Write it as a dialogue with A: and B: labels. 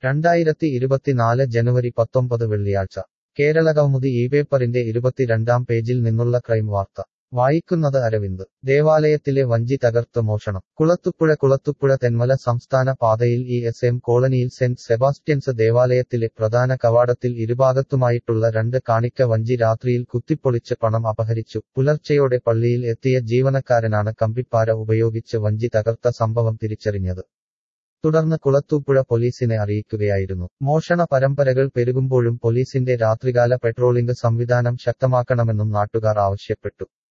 A: രണ്ടായിരത്തി ഇരുപത്തിനാല് ജനുവരി പത്തൊമ്പത് വെള്ളിയാഴ്ച കേരള കൗമുദി ഈ പേപ്പറിന്റെ ഇരുപത്തിരണ്ടാം പേജിൽ നിന്നുള്ള ക്രൈം വാർത്ത വായിക്കുന്നത് അരവിന്ദ് ദേവാലയത്തിലെ വഞ്ചി തകർത്ത് മോഷണം കുളത്തുപുഴ കുളത്തുപുഴ തെന്മല സംസ്ഥാന പാതയിൽ ഇ എസ് എം കോളനിയിൽ സെന്റ് സെബാസ്റ്റ്യൻസ് ദേവാലയത്തിലെ പ്രധാന കവാടത്തിൽ ഇരുഭാഗത്തുമായിട്ടുള്ള രണ്ട് കാണിക്ക വഞ്ചി രാത്രിയിൽ കുത്തിപ്പൊളിച്ച് പണം അപഹരിച്ചു പുലർച്ചെയോടെ പള്ളിയിൽ എത്തിയ ജീവനക്കാരനാണ് കമ്പിപ്പാര ഉപയോഗിച്ച് വഞ്ചി തകർത്ത സംഭവം തിരിച്ചറിഞ്ഞത് തുടർന്ന് കുളത്തൂപ്പുഴ പോലീസിനെ അറിയിക്കുകയായിരുന്നു മോഷണ പരമ്പരകൾ പെരുകുമ്പോഴും പോലീസിന്റെ രാത്രികാല പെട്രോളിംഗ് സംവിധാനം ശക്തമാക്കണമെന്നും നാട്ടുകാർ ആവശ്യപ്പെട്ടു